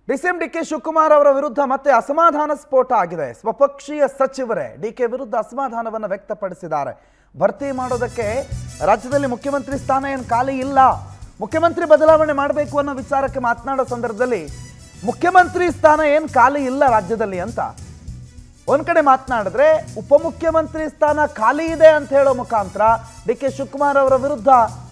DCM D K Shivakumar ಅವರ ವಿರುದ್ಧ ಮತ್ತೆ ಅಸಮಾಧಾನ ಸ್ಫೋಟ ಆಗಿದೆ ಸ್ವಪಕ್ಷೀಯ ಸಚಿವರೇ ಡಿ ಕೆ ವಿರುದ್ಧ ಅಸಮಾಧಾನವನ್ನು ವ್ಯಕ್ತಪಡಿಸಿದ್ದಾರೆ ಭರ್ತಿ ಮಾಡೋದಕ್ಕೆ ರಾಜ್ಯದಲ್ಲಿ ಮುಖ್ಯಮಂತ್ರಿ ಸ್ಥಾನ ಏನು ಖಾಲಿ ಇಲ್ಲ ಮುಖ್ಯಮಂತ್ರಿ ಬದಲಾವಣೆ ಮಾಡಬೇಕು ಅನ್ನೋ ವಿಚಾರಕ್ಕೆ ಮಾತನಾಡೋ ಸಂದರ್ಭದಲ್ಲಿ ಮುಖ್ಯಮಂತ್ರಿ ಸ್ಥಾನ ಏನು ಖಾಲಿ ಇಲ್ಲ ರಾಜ್ಯದಲ್ಲಿ ಅಂತ ಒಂದ್ ಕಡೆ ಮಾತನಾಡಿದ್ರೆ ಉಪಮುಖ್ಯಮಂತ್ರಿ ಸ್ಥಾನ ಖಾಲಿ ಇದೆ ಅಂತ ಹೇಳೋ ಮುಖಾಂತರ ಡಿ ಕೆ ಶಿವಕುಮಾರ್ ಅವರ ವಿರುದ್ಧ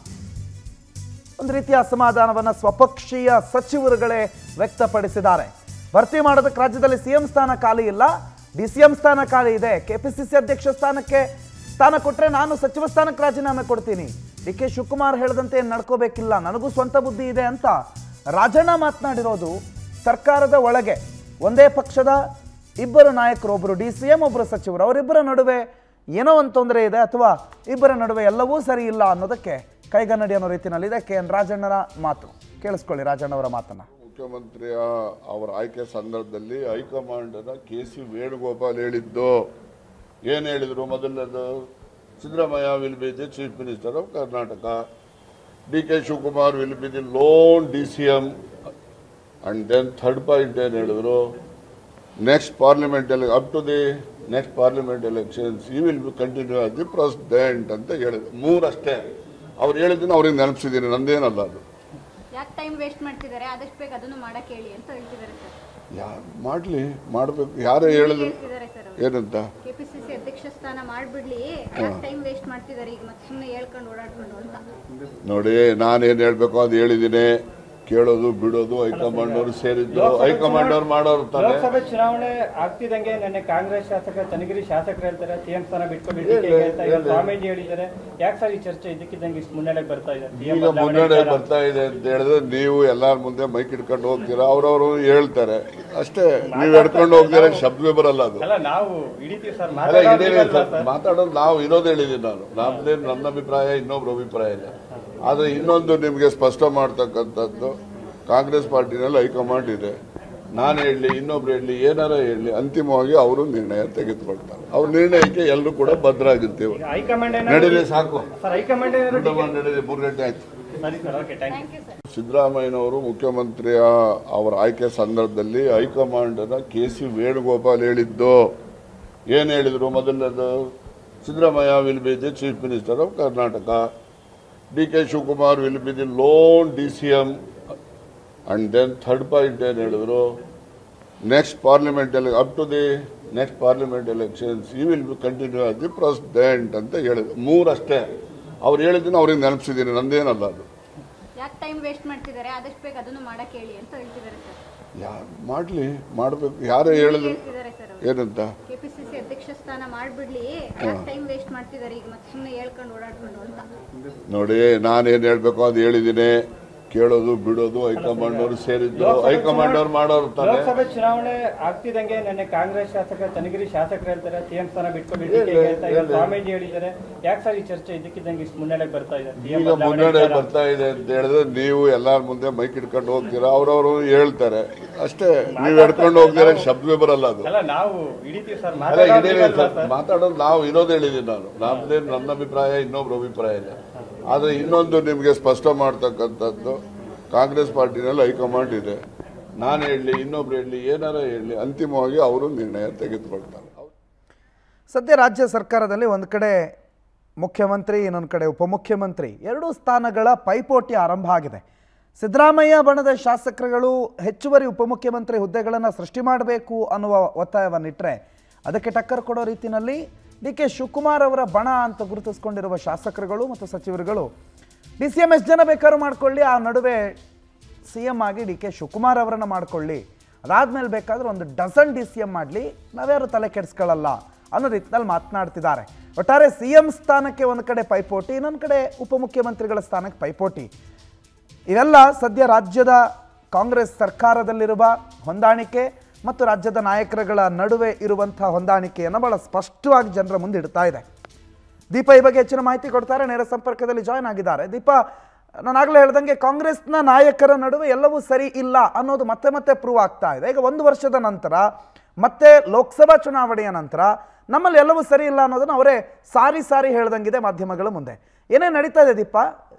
ಒಂದು ರೀತಿಯ ಅಸಮಾಧಾನವನ್ನ ಸ್ವಪಕ್ಷೀಯ ಸಚಿವರುಗಳೇ ವ್ಯಕ್ತಪಡಿಸಿದ್ದಾರೆ ಭರ್ತಿ ಮಾಡೋದಕ್ಕೆ ರಾಜ್ಯದಲ್ಲಿ ಸಿಎಂ ಸ್ಥಾನ ಖಾಲಿ ಇಲ್ಲ ಡಿ ಸಿ ಎಂ ಸ್ಥಾನ ಖಾಲಿ ಇದೆ ಕೆಪಿಸಿಸಿ ಅಧ್ಯಕ್ಷ ಸ್ಥಾನಕ್ಕೆ ಸ್ಥಾನ ಕೊಟ್ಟರೆ ನಾನು ಸಚಿವ ಸ್ಥಾನಕ್ಕೆ ರಾಜೀನಾಮೆ ಕೊಡ್ತೀನಿ ಡಿ ಕೆ ಶಿವಕುಮಾರ್ ಹೇಳದಂತೆ ಏನು ನಡ್ಕೋಬೇಕಿಲ್ಲ ನನಗೂ ಸ್ವಂತ ಬುದ್ಧಿ ಇದೆ ಅಂತ ರಾಜಣ್ಣ ಮಾತನಾಡಿರೋದು ಸರ್ಕಾರದ ಒಳಗೆ ಒಂದೇ ಪಕ್ಷದ ಇಬ್ಬರು ನಾಯಕರು ಒಬ್ಬರು ಡಿ ಸಿ ಎಂ ಒಬ್ಬರು ಸಚಿವರು ಅವರಿಬ್ಬರ ನಡುವೆ ಏನೋ ಒಂದು ತೊಂದರೆ ಇದೆ ಅಥವಾ ಇಬ್ಬರ ನಡುವೆ ಎಲ್ಲವೂ ಸರಿ ಇಲ್ಲ ಅನ್ನೋದಕ್ಕೆ ಕೈಗನ್ನಡಿ ಅನ್ನೋ ರೀತಿಯಲ್ಲಿದೆ ಕೆ ಎನ್ ರಾಜಣ್ಣರ ಮಾತು ಕೇಳಿಸ್ಕೊಳ್ಳಿ ರಾಜಣ್ಣವರ ಮಾತನ್ನ ಮುಖ್ಯಮಂತ್ರಿಯ ಅವರ ಆಯ್ಕೆ ಸಂದರ್ಭದಲ್ಲಿ ಹೈಕಮಾಂಡ್ ಕೆ ಸಿ ವೇಣುಗೋಪಾಲ್ ಹೇಳಿದ್ದು ಏನು ಹೇಳಿದ್ರು ಮೊದಲನೇದು Siddaramaiah will be the chief minister of Karnataka D K Shivakumar will be the lone D C M and then third point ಏನು ಹೇಳಿದ್ರು ನೆಕ್ಸ್ಟ್ ಪಾರ್ಲಿಮೆಂಟ್ ಎಲೆ up to the next parliament elections ಈ will be continue as the president ಅಂತ ಹೇಳಿದ್ರು ಮೂರಷ್ಟೇ ಅವ್ರು ಹೇಳಿದ್ದನ್ನು ಅವ್ರಿಗೆ ನೆನಪಿಸಿದ್ದೀನಿ ನಂದೇನಲ್ಲ ಅದು ಯಾಕೆ ಟೈಮ್ ವೇಸ್ಟ್ ಮಾಡ್ತಿದ್ದಾರೆ ಆದಷ್ಟು ಬೇಗ ಅದನ್ನು ಮಾಡಕ್ ಹೇಳಿ ಅಂತ ಹೇಳ್ತಿದ್ದಾರೆ ಸರ್ ಯಾರು ಮಾಡಲಿ ಮಾಡಬೇಕು ಯಾರೇ ಹೇಳಿದ್ರು ಹೇಳ್ತಿದ್ದಾರೆ ಸರ್ ಅವರು ಏನಂತ ಕೆಪಿಸಿಸಿ ಅಧ್ಯಕ್ಷ ಸ್ಥಾನ ಮಾಡ್ಬಿಡ್ಲಿ ಯಾಕೆ ಟೈಮ್ ವೇಸ್ಟ್ ಮಾಡ್ತಿದ್ದಾರೆ ಈಗ ಮತ್ತೆ ಸುಮ್ಮನೆ ಹೇಳ್ಕೊಂಡು ಓಡಾಡ್ಕೊಂಡು ಅಂತ ನೋಡಿ ನಾನೇನು ಹೇಳಬೇಕು ಅದು ಹೇಳಿದ್ದೀನಿ ಕೇಳೋದು ಬಿಡೋದು ಹೈಕಮಾಂಡ್ ಅವರು ಸೇರಿದ್ದು ಹೈಕಮಾಂಡ್ ಅವ್ರು ಮಾಡೋರು ತಾನೆ ಲೋಕಸಭೆ ಚುನಾವಣೆ ಆಗ್ತಿದಂಗೆ ನಿನ್ನೆ ಕಾಂಗ್ರೆಸ್ ಶಾಸಕ ಚನ್ನಗಿರಿ ಶಾಸಕರು ಹೇಳ್ತಾರೆ ಸಿಎಂ ಸ್ಥಾನ ಬಿಟ್ಕೊಂಡು ಹೇಳಿ, DK ಗೆ ಅಂತ ಈಗ ಹೇಳಿ. ಸ್ವಾಮೀಜಿ ಹೇಳಿದ್ದಾರೆ ಯಾಕೆ ಸರ್ ಈ ಚರ್ಚೆ ಇದಕ್ಕಿದ್ದಂಗೆ ಇಷ್ಟು ಮುನ್ನಡೆಗೆ ಬರ್ತಾ ಇದೆ CM ಈಗ ಬದಲಾವಣೆ ಮುನ್ನಡೆ ವಿಚಾರ. ಬರ್ತಾ ಇದೆ ಅಂತ ಹೇಳಿದ್ರೆ ನೀವು ಎಲ್ಲಾರ ಮುಂದೆ ಮೈಕ್ ಇಟ್ಕೊಂಡು ಹೋಗ್ತೀರಾ ಅವ್ರವ್ರು ಹೇಳ್ತಾರೆ ಅಷ್ಟೇ ನೀವು ಎಡ್ಕೊಂಡು ಹೋಗ್ತೀರಾ ಶಬ್ದವೇ ಬರಲ್ಲ ಅದು ಅಲ್ಲ ನಾವು ಹಿಡಿತೀವಿ ಸರ್ ಅಲ್ಲ ಇದೇ ಮಾತಾಡೋದಿರಲ್ಲ ಸರ್ ಮಾತಾಡೋದು ನಾವು ಇರೋದು ಹೇಳಿದ್ದೀನಿ ನಾನು ನಮ್ದೇನು ನನ್ನ ಅಭಿಪ್ರಾಯ ಇನ್ನೊಬ್ರ ಅಭಿಪ್ರಾಯ ಇಲ್ಲ ಆದರೆ ಇನ್ನೊಂದು ನಿಮಗೆ ಸ್ಪಷ್ಟ ಮಾಡ್ತಕ್ಕಂಥದ್ದು ಕಾಂಗ್ರೆಸ್ ಪಾರ್ಟಿನಲ್ಲಿ ಹೈಕಮಾಂಡ್ ಇದೆ ನಾನು ಹೇಳಲಿ ಇನ್ನೊಬ್ರು ಹೇಳಲಿ ಏನಾರ ಹೇಳಲಿ ಅಂತಿಮವಾಗಿ ಅವರು ನಿರ್ಣಯ ತೆಗೆದುಕೊಳ್ತಾರೆ ಅವ್ರ ನಿರ್ಣಯಕ್ಕೆ ಎಲ್ಲರೂ ಕೂಡ ಬದ್ಧರಾಗಿರ್ತೀವಿ ಹೈಕಮಾಂಡ್ ನಡೀಲಿ ಸಾಕು ಸರ್ ಹೈಕಮಾಂಡ್ ಏನಾದ್ರು ಕುಟುಂಬ ನಡೀಲಿ ಮೂರು ಗಂಟೆ ಆಯ್ತು ಸರಿ sir okay thank you thank you sir ಸಿದ್ದರಾಮಯ್ಯನವರು ಮುಖ್ಯಮಂತ್ರಿಯ ಅವರ ಆಯ್ಕೆ ಸಂದರ್ಭದಲ್ಲಿ ಹೈಕಮಾಂಡ್ ಕೆ ಸಿ ವೇಣುಗೋಪಾಲ್ ಹೇಳಿದ್ದು ಏನು ಹೇಳಿದ್ರು ಮೊದಲನೇದು Siddaramaiah will be the chief minister of Karnataka D K Shivakumar will be the lone D C M and then third point ಏನು ಹೇಳಿದ್ರು ನೆಕ್ಸ್ಟ್ ಪಾರ್ಲಿಮೆಂಟ್ ಎಲೆ up to the next parliament elections ಈ will be continue as the president ಅಂತ ಹೇಳಿದ್ರು ಮೂರಷ್ಟೇ ಅವ್ರು ಹೇಳಿದ್ದನ್ನು ಅವ್ರಿಗೆ ನೆನಪಿಸಿದ್ದೀನಿ ನಂದೇನಲ್ಲ ಅದು ಯಾಕೆ ಟೈಮ್ ವೇಸ್ಟ್ ಮಾಡ್ತಿದ್ದಾರೆ ಆದಷ್ಟು ಬೇಗ ಅದನ್ನು ಮಾಡಕ್ ಹೇಳಿ ಅಂತ ಹೇಳ್ತಿದ್ದಾರೆ ಸರ್ ಯಾರು ಮಾಡಲಿ ಮಾಡಬೇಕು ಯಾರೇ ಹೇಳಿದ್ರು ಹೇಳ್ತಿದ್ದಾರೆ ಸರ್ ಅವರು ಏನಂತ ಕೆಪಿಸಿಸಿ ಅಧ್ಯಕ್ಷ ಸ್ಥಾನ ಮಾಡ್ಬಿಡ್ಲಿ ಯಾಕೆ ಟೈಮ್ ವೇಸ್ಟ್ ಮಾಡ್ತಿದ್ದಾರೆ ಈಗ ಮತ್ತೆ ಸುಮ್ಮನೆ ಹೇಳ್ಕೊಂಡು ಓಡಾಡ್ಕೊಂಡು ಅಂತ ನೋಡಿ ನಾನೇನು ಹೇಳಬೇಕು ಅದು ಹೇಳಿದ್ದೀನಿ ಕೇಳೋದು ಬಿಡೋದು ಹೈಕಮಾಂಡ್ ಅವರು ಸೇರಿದ್ದು ಹೈಕಮಾಂಡ್ ಅವ್ರು ಮಾಡೋರು ತಾನೆ ಲೋಕಸಭೆ ಚುನಾವಣೆ ಆಗ್ತಿದಂಗೆ ನಿನ್ನೆ ಕಾಂಗ್ರೆಸ್ ಶಾಸಕ ಚನ್ನಗಿರಿ ಶಾಸಕರು ಹೇಳ್ತಾರೆ ಸಿಎಂ ಸ್ಥಾನ ಬಿಟ್ಕೊಂಡು ಹೇಳಿ, DK ಗೆ ಅಂತ ಈಗ ಹೇಳಿ. ಸ್ವಾಮೀಜಿ ಹೇಳಿದ್ದಾರೆ ಯಾಕೆ ಸರ್ ಈ ಚರ್ಚೆ ಇದಕ್ಕಿದ್ದಂಗೆ ಇಷ್ಟು ಮುನ್ನಡೆಗೆ ಬರ್ತಾ ಇದೆ CM ಈಗ ಬದಲಾವಣೆ ಮುನ್ನಡೆ ವಿಚಾರ. ಬರ್ತಾ ಇದೆ ಅಂತ ಹೇಳಿದ್ರೆ ನೀವು ಎಲ್ಲಾರ ಮುಂದೆ ಮೈಕ್ ಇಟ್ಕೊಂಡು ಹೋಗ್ತೀರಾ ಅವ್ರವ್ರು ಹೇಳ್ತಾರೆ ಅಷ್ಟೇ ನೀವು ಎಡ್ಕೊಂಡು ಹೋಗ್ತೀರಾ ಶಬ್ದವೇ ಬರಲ್ಲ ಅದು ಅಲ್ಲ ನಾವು ಹಿಡಿತೀವಿ ಸರ್ ಅಲ್ಲ ಇದೇ ಮಾತಾಡೋದಿರಲ್ಲ ಸರ್ ಮಾತಾಡೋದು ನಾವು ಇರೋದು ಹೇಳಿದ್ದೀನಿ ನಾನು ನಮ್ದೇನು ನನ್ನ ಅಭಿಪ್ರಾಯ ಇನ್ನೊಬ್ರ ಅಭಿಪ್ರಾಯ ಇಲ್ಲ ಆದರೆ ಇನ್ನೊಂದು ನಿಮಗೆ ಸ್ಪಷ್ಟ ಮಾಡ್ತಕ್ಕಂಥದ್ದು ಕಾಂಗ್ರೆಸ್ ಪಾರ್ಟಿನಲ್ಲಿ ಹೈಕಮಾಂಡ್ ಇದೆ ನಾನು ಹೇಳಲಿ ಇನ್ನೊಬ್ರು ಹೇಳಲಿ ಏನಾರ ಹೇಳಲಿ ಅಂತಿಮವಾಗಿ ಅವರು ನಿರ್ಣಯ ತೆಗೆದುಕೊಳ್ತಾರೆ ಸದ್ಯ ರಾಜ್ಯ ಸರ್ಕಾರದಲ್ಲಿ ಒಂದು ಕಡೆ ಮುಖ್ಯಮಂತ್ರಿ ಇನ್ನೊಂದು ಕಡೆ ಉಪಮುಖ್ಯಮಂತ್ರಿ ಎರಡೂ ಸ್ಥಾನಗಳ ಪೈಪೋಟಿ ಆರಂಭ ಆಗಿದೆ ಸಿದ್ದರಾಮಯ್ಯ ಬಣದ ಶಾಸಕರುಗಳು ಹೆಚ್ಚುವರಿ ಉಪಮುಖ್ಯಮಂತ್ರಿ ಹುದ್ದೆಗಳನ್ನು ಸೃಷ್ಟಿ ಮಾಡಬೇಕು ಅನ್ನುವ ಒತ್ತಾಯವನ್ನಿಟ್ಟರೆ ಅದಕ್ಕೆ ಟಕ್ಕರ್ ಕೊಡೋ ರೀತಿಯಲ್ಲಿ ಡಿ ಕೆ ಶಿವಕುಮಾರ್ ಅವರ ಬಣ ಅಂತ ಗುರುತಿಸ್ಕೊಂಡಿರುವ ಶಾಸಕರುಗಳು ಮತ್ತು ಸಚಿವರುಗಳು ಡಿ ಸಿ ಎಂ ಎಷ್ಟು ಜನ ಬೇಕಾದ್ರೂ ಮಾಡ್ಕೊಳ್ಳಿ ಆ ನಡುವೆ ಸಿ ಎಂ ಆಗಿ ಡಿ ಕೆ ಶಿವಕುಮಾರ್ ಅವರನ್ನು ಮಾಡ್ಕೊಳ್ಳಿ ಅದಾದ್ಮೇಲೆ ಬೇಕಾದ್ರೆ ಒಂದು ಡಜನ್ ಡಿ ಸಿ ಎಂ ಮಾಡಲಿ ನಾವ್ಯಾರು ತಲೆ ಕೆಡಿಸ್ಕೊಳ್ಳಲ್ಲ ಅನ್ನೋ ರೀತಿಯಲ್ಲಿ ಮಾತನಾಡ್ತಿದ್ದಾರೆ ಒಟ್ಟಾರೆ ಸಿ ಎಂ ಸ್ಥಾನಕ್ಕೆ ಒಂದು ಕಡೆ ಪೈಪೋಟಿ ಇನ್ನೊಂದು ಕಡೆ ಉಪಮುಖ್ಯಮಂತ್ರಿಗಳ ಸ್ಥಾನಕ್ಕೆ ಪೈಪೋಟಿ ಇವೆಲ್ಲ ಸದ್ಯ ರಾಜ್ಯದ ಕಾಂಗ್ರೆಸ್ ಸರ್ಕಾರದಲ್ಲಿರುವ ಹೊಂದಾಣಿಕೆ ಮತ್ತು ರಾಜ್ಯದ ನಾಯಕರುಗಳ ನಡುವೆ ಇರುವಂಥ ಹೊಂದಾಣಿಕೆಯನ್ನು ಬಹಳ ಸ್ಪಷ್ಟವಾಗಿ ಜನರ ಮುಂದೆ ಇಡ್ತಾ ಇದೆ ದೀಪ ಈ ಬಗ್ಗೆ ಹೆಚ್ಚಿನ ಮಾಹಿತಿ ಕೊಡ್ತಾರೆ ನೇರ ಸಂಪರ್ಕದಲ್ಲಿ ಜಾಯ್ನ್ ಆಗಿದ್ದಾರೆ ದೀಪ ನಾನಾಗಲೇ ಹೇಳ್ದಂಗೆ ಕಾಂಗ್ರೆಸ್ನ ನಾಯಕರ ನಡುವೆ ಎಲ್ಲವೂ ಸರಿ ಇಲ್ಲ ಅನ್ನೋದು ಮತ್ತೆ ಮತ್ತೆ ಪ್ರೂವ್ ಆಗ್ತಾ ಇದೆ ಈಗ ಒಂದು ವರ್ಷದ ನಂತರ ಮತ್ತೆ ಲೋಕಸಭಾ ಚುನಾವಣೆಯ ನಂತರ ನಮ್ಮಲ್ಲಿ ಎಲ್ಲವೂ ಸರಿ ಇಲ್ಲ ಅನ್ನೋದನ್ನು ಅವರೇ ಸಾರಿ ಸಾರಿ ಹೇಳ್ದಂಗಿದೆ ಮಾಧ್ಯಮಗಳ ಮುಂದೆ ಏನೇ ನಡೀತಾ ಇದೆ ದೀಪ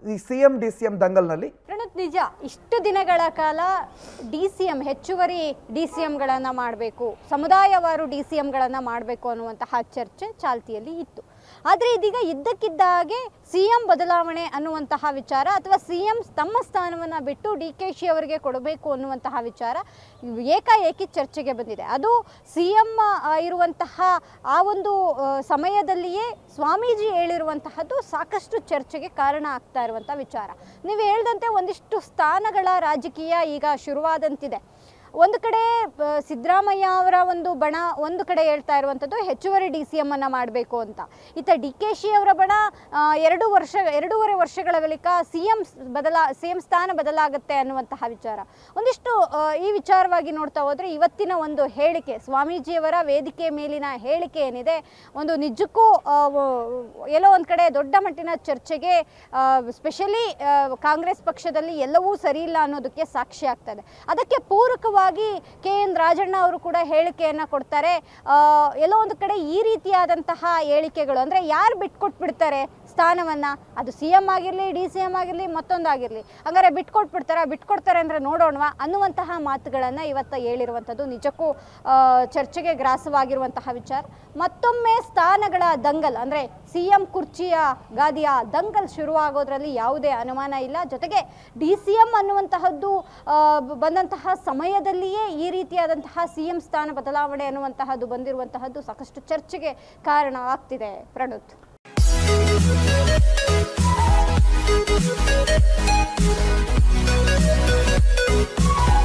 ಈ C M D C M ದಂಗಲ್ನಲ್ಲಿ ಪ್ರಣತ್ ನಿಜ ಇಷ್ಟು ದಿನಗಳ ಕಾಲ ಡಿ ಸಿ ಎಂ ಹೆಚ್ಚುವರಿ ಡಿ ಸಿ ಎಂಗಳನ್ನು ಮಾಡಬೇಕು ಸಮುದಾಯವಾರು ಡಿ ಸಿ ಎಂಗಳನ್ನು ಮಾಡಬೇಕು ಅನ್ನುವಂತಹ ಚರ್ಚೆ ಚಾಲ್ತಿಯಲ್ಲಿ ಇತ್ತು ಆದರೆ ಇದೀಗ ಇದ್ದಕ್ಕಿದ್ದ ಹಾಗೆ ಸಿ ಎಂ ಬದಲಾವಣೆ ಅನ್ನುವಂತಹ ವಿಚಾರ ಅಥವಾ ಸಿ ಎಂ ತಮ್ಮ ಸ್ಥಾನವನ್ನು ಬಿಟ್ಟು ಡಿ ಕೆ ಶಿ ಅವರಿಗೆ ಕೊಡಬೇಕು ಅನ್ನುವಂತಹ ವಿಚಾರ ಏಕಾಏಕಿ ಚರ್ಚೆಗೆ ಬಂದಿದೆ ಅದು ಸಿ ಎಂ ಇರುವಂತಹ ಆ ಒಂದು ಆ, ಸಮಯದಲ್ಲಿಯೇ ಸ್ವಾಮೀಜಿ ಹೇಳಿರುವಂತಹದ್ದು ಸಾಕಷ್ಟು ಚರ್ಚೆಗೆ ಕಾರಣ ಆಗ್ತಾ ಇರುವಂಥ ವಿಚಾರ ನೀವು ಹೇಳ್ದಂತೆ ಒಂದಿಷ್ಟು ಸ್ಥಾನಗಳ ರಾಜಕೀಯ ಈಗ ಶುರುವಾದಂತಿದೆ ಒಂದು ಕಡೆ ಆ, ಸಿದ್ದರಾಮಯ್ಯ ಅವರ ಒಂದು ಬಣ ಒಂದು ಕಡೆ ಹೇಳ್ತಾ ಇರುವಂಥದ್ದು ಹೆಚ್ಚುವರಿ ಡಿ ಸಿ ಎಮ್ ಅನ್ನ ಮಾಡಬೇಕು ಅಂತ ಇತ್ತ ಡಿ ಕೆ ಶಿ ಅವರ ಬಣ ಆ, ಎರಡು ವರ್ಷ ಎರಡೂವರೆ ವರ್ಷಗಳ ಬಳಿಕ ಸಿ ಎಂ ಬದಲಾ ಸಿ ಎಂ ಸ್ಥಾನ ಬದಲಾಗುತ್ತೆ ಅನ್ನುವಂತಹ ವಿಚಾರ ಒಂದಿಷ್ಟು ಆ, ಈ ವಿಚಾರವಾಗಿ ನೋಡ್ತಾ ಹೋದ್ರೆ ಇವತ್ತಿನ ಒಂದು ಹೇಳಿಕೆ ಸ್ವಾಮೀಜಿಯವರ ವೇದಿಕೆ ಮೇಲಿನ ಹೇಳಿಕೆ ಏನಿದೆ ಒಂದು ನಿಜಕ್ಕೂ ಆ, ವ- ಎಲ್ಲೋ ಒಂದು ಕಡೆ ದೊಡ್ಡ ಮಟ್ಟಿನ ಚರ್ಚೆಗೆ ಸ್ಪೆಷಲಿ ಕಾಂಗ್ರೆಸ್ ಪಕ್ಷದಲ್ಲಿ ಎಲ್ಲವೂ ಸರಿ ಇಲ್ಲ ಅನ್ನೋದಕ್ಕೆ ಸಾಕ್ಷಿ ಆಗ್ತದೆ ಅದಕ್ಕೆ ಪೂರಕವಾಗಿ ಕೆ ಎನ್ ರಾಜಣ್ಣ ಅವರು ಕೂಡ ಹೇಳಿಕೆಯನ್ನು ಕೊಡ್ತಾರೆ ಆ, ಎಲ್ಲೋ ಒಂದು ಕಡೆ ಈ ರೀತಿಯಾದಂತಹ ಹೇಳಿಕೆಗಳು ಅಂದರೆ ಯಾರು ಬಿಟ್ಕೊಟ್ಬಿಡ್ತಾರೆ ಸ್ಥಾನವನ್ನು ಅದು ಸಿ ಎಮ್ ಆಗಿರಲಿ ಡಿ ಸಿ ಎಮ್ ಆಗಿರಲಿ ಮತ್ತೊಂದಾಗಿರಲಿ ಹಂಗಾರೆ ಬಿಟ್ಕೊಟ್ಬಿಡ್ತಾರಾ ಬಿಟ್ಕೊಡ್ತಾರೆ ಅಂದರೆ ನೋಡೋಣವಾ ಅನ್ನುವಂತಹ ಮಾತುಗಳನ್ನು ಇವತ್ತು ಹೇಳಿರುವಂಥದ್ದು ನಿಜಕ್ಕೂ ಆ, ಚರ್ಚೆಗೆ ಗ್ರಾಸವಾಗಿರುವಂತಹ ವಿಚಾರ ಮತ್ತೊಮ್ಮೆ ಸ್ಥಾನಗಳ ದಂಗಲ್ ಅಂದರೆ ಸಿ ಎಂ ಕುರ್ಚಿಯ ಗಾದಿಯ ದಂಗಲ್ ಶುರುವಾಗೋದ್ರಲ್ಲಿ ಯಾವುದೇ ಅನುಮಾನ ಇಲ್ಲ ಜೊತೆಗೆ ಡಿ ಸಿ ಎಂ ಅನ್ನುವಂತಹದ್ದು ಆ, ಬ- ಬಂದಂತಹ ಸಮಯದಲ್ಲಿಯೇ ಈ ರೀತಿಯಾದಂತಹ ಸಿ ಎಂ ಸ್ಥಾನ ಬದಲಾವಣೆ ಅನ್ನುವಂತಹದ್ದು ಬಂದಿರುವಂತಹದ್ದು ಸಾಕಷ್ಟು ಚರ್ಚೆಗೆ ಕಾರಣ ಆಗ್ತಿದೆ ಪ್ರಣುತ್ Thank you.